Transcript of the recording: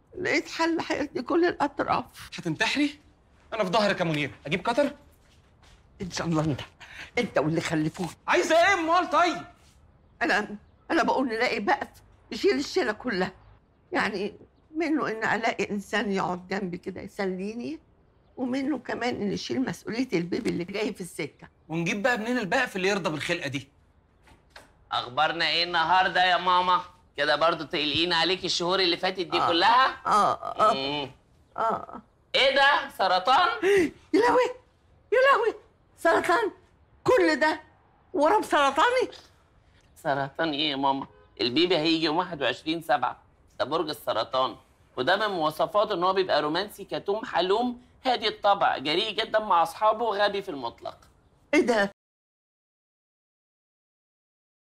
لقيت حل هيرضي كل الاطراف هتنتحري انا في ظهرك يا منير اجيب قطر ان شاء الله انت انت واللي خلفوك عايزه ايه امال طيب انا انا بقول نلاقي بقى يشيل الشيله كلها يعني منه ان الاقي انسان يقعد جنبي كده يسليني ومنه كمان ان يشيل مسؤوليه البيبي اللي جاي في السكه ونجيب بقى منين البقف اللي يرضى بالخلقه دي اخبارنا ايه النهارده يا ماما كده برضو تقلقين عليك الشهور اللي فاتت دي آه. كلها اه اه مم. اه ايه ده سرطان يا لهوي يا لهوي سرطان كل ده ورم سرطاني سرطان ايه يا ماما البيبي هيجي يوم 21 7 ده برج السرطان وده من مواصفاته ان هو بيبقى رومانسي كتوم حلوم هادي الطبع جريء جدا مع اصحابه وغبي في المطلق ايه ده